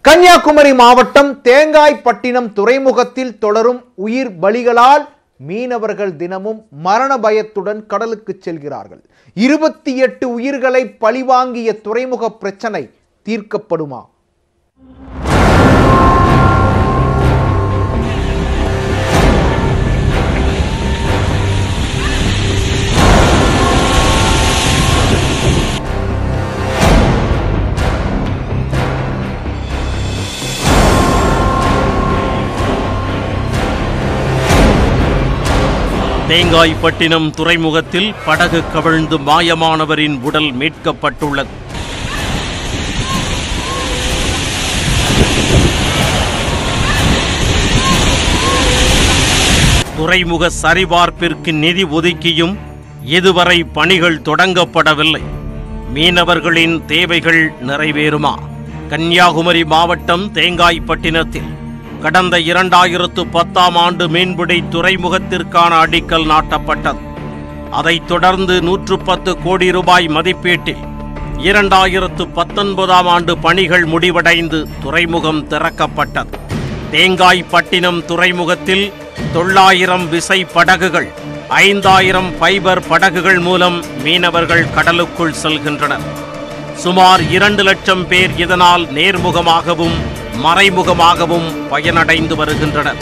கன்னியாகுமரி மாவட்டம் தேங்காய்பட்டினம் துறைமுகத்தில் தொடரும் உயிர் பலிகளால் மீனவர்கள் தினமும் மரண பயத்துடன் கடலுக்கு செல்கிறார்கள் இருபத்தி எட்டு உயிர்களை பழிவாங்கிய துறைமுக பிரச்சனை தீர்க்கப்படுமா தேங்காய்பட்டினம் துறைமுகத்தில் படகு கவிழ்ந்து மாயமானவரின் உடல் மீட்கப்பட்டுள்ளது துறைமுக சரிபார்ப்பிற்கு நிதி ஒதுக்கியும் இதுவரை பணிகள் தொடங்கப்படவில்லை மீனவர்களின் தேவைகள் நிறைவேறுமா கன்னியாகுமரி மாவட்டம் தேங்காய்பட்டினத்தில் கடந்த இரண்டாயிரத்து பத்தாம் ஆண்டு மீன்பிடி துறைமுகத்திற்கான அடிக்கல் நாட்டப்பட்டது அதைத் தொடர்ந்து நூற்று பத்து கோடி ரூபாய் மதிப்பீட்டில் இரண்டாயிரத்து பத்தொன்பதாம் ஆண்டு பணிகள் முடிவடைந்து துறைமுகம் திறக்கப்பட்டது தேங்காய்பட்டினம் துறைமுகத்தில் தொள்ளாயிரம் விசை படகுகள் ஐந்தாயிரம் ஃபைபர் படகுகள் மூலம் மீனவர்கள் கடலுக்குள் செல்கின்றனர் சுமார் இரண்டு லட்சம் பேர் இதனால் நேர்முகமாகவும் மறைமுகமாகவும் பயனடைந்து வருகின்றனர்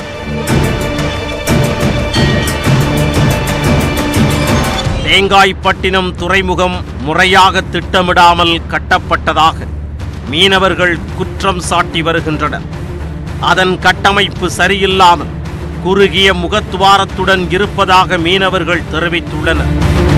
தேங்காய்பட்டினம் துறைமுகம் முறையாக திட்டமிடாமல் கட்டப்பட்டதாக மீனவர்கள் குற்றம் சாட்டி வருகின்றனர் அதன் கட்டமைப்பு சரியில்லாமல் குறுகிய முகத்துவாரத்துடன் இருப்பதாக மீனவர்கள் தெரிவித்துள்ளனர்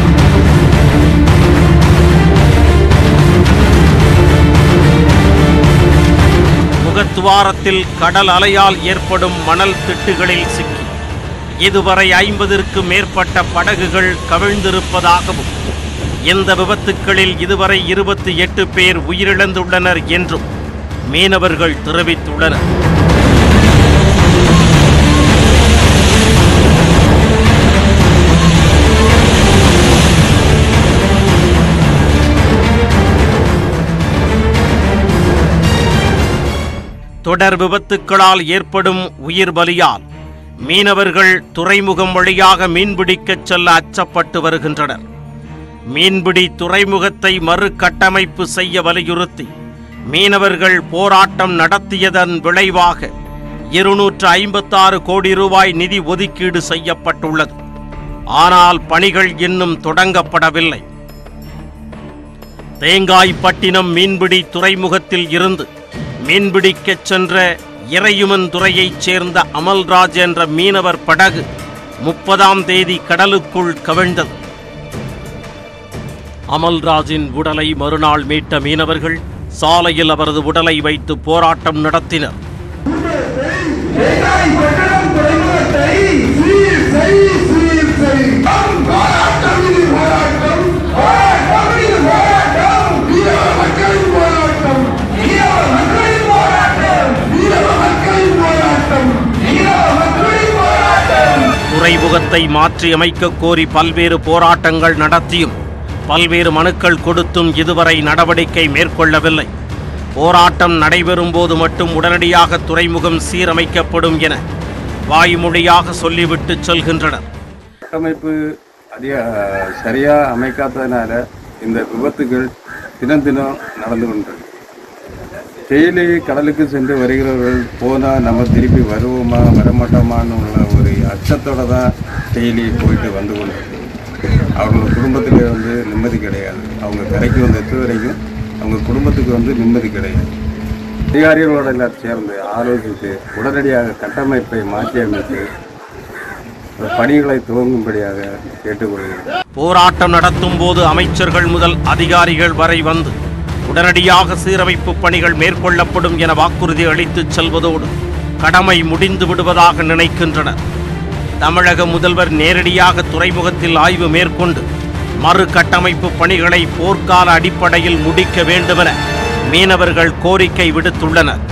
முகத்துவாரத்தில் கடல் அலையால் ஏற்படும் மணல் திட்டுகளில் சிக்கி இதுவரை ஐம்பதிற்கும் மேற்பட்ட படகுகள் கவிழ்ந்திருப்பதாகவும் இந்த விபத்துக்களில் இதுவரை இருபத்தி எட்டு பேர் உயிரிழந்துள்ளனர் என்றும் மீனவர்கள் தெரிவித்துள்ளனர் தொடர் விபத்துக்களால் ஏற்படும் உயிர் பலியால் மீனவர்கள் துறைமுகம் வழியாக மீன்பிடிக்கச் செல்ல அச்சப்பட்டு வருகின்றனர் மீன்பிடி துறைமுகத்தை மறுகட்டமைப்பு செய்ய வலியுறுத்தி மீனவர்கள் போராட்டம் நடத்தியதன் விளைவாக இருநூற்று ஐம்பத்தாறு கோடி ரூபாய் நிதி ஒதுக்கீடு செய்யப்பட்டுள்ளது ஆனால் பணிகள் இன்னும் தொடங்கப்படவில்லை தேங்காய்பட்டினம் மீன்பிடி துறைமுகத்தில் இருந்து மீன்பிடிக்கச் சென்ற இறையுமன் துறையைச் சேர்ந்த அமல்ராஜ் என்ற மீனவர் படகு முப்பதாம் தேதி கடலுக்குள் கவிழ்ந்தது அமல்ராஜின் உடலை மறுநாள் மீட்ட மீனவர்கள் சாலையில் அவரது உடலை வைத்து போராட்டம் நடத்தினர் தேங்காய் பட்டணம் துறைமுகத்தை சீர் செய் சீர் செய் நம் போராட்டம் இது போராட்டம் போராட்டம் இது போராட்டம் வீரவ மக்களின் போராட்டம் வீரவ மக்களின் போராட்டம் வீரவ மக்களின் போராட்டம் வீரவ மக்களின் போராட்டம் துறைமுகத்தை மாற்றி அமைக்க கோரி பல்வேறு போராட்டங்கள் நடத்தியும் பல்வேறு மனுக்கள் கொடுத்தும் இதுவரை நடவடிக்கை மேற்கொள்ளவில்லை போராட்டம் நடைபெறும் போது மட்டும் உடனடியாக துறைமுகம் சீரமைக்கப்படும் என வாய்மொழியாக சொல்லிவிட்டு செல்கின்றனர் கட்டமைப்பு அதிக சரியாக அமைக்காததுனால இந்த விபத்துகள் தினம் தினம் நடந்து கொண்டிருக்கு டெய்லி கடலுக்கு சென்று வருகிறவர்கள் போனால் நம்ம திருப்பி வருவோமா வரமாட்டோமான்னு உள்ள ஒரு அச்சத்தோட தான் டெய்லி போயிட்டு வந்து கொண்டிருக்கு அவங்க குடும்பத்தில் வந்து நிம்மதி கிடையாது அவங்க கரைக்கு வந்து எத்து வரைக்கும் அவங்க குடும்பத்துக்கு வந்து நிம்மதி கிடையாது அதிகாரிகளோட எல்லாம் சேர்ந்து ஆலோசித்து உடனடியாக கட்டமைப்பை மாற்றி அமைத்து அந்த பணிகளை துவங்கும்படியாக கேட்டுக்கொள்கிறேன் போராட்டம் நடத்தும் போது அமைச்சர்கள் முதல் அதிகாரிகள் வரை வந்து உடனடியாக சீரமைப்பு பணிகள் மேற்கொள்ளப்படும் என வாக்குறுதி அளித்துச் செல்வதோடு கடமை முடிந்து விடுவதாக நினைக்கின்றனர் தமிழக முதல்வர் நேரடியாக துறைமுகத்தில் ஆய்வு மேற்கொண்டு மறு கட்டமைப்பு பணிகளை போர்க்கால அடிப்படையில் முடிக்க வேண்டுமென மீனவர்கள் கோரிக்கை விடுத்துள்ளனர்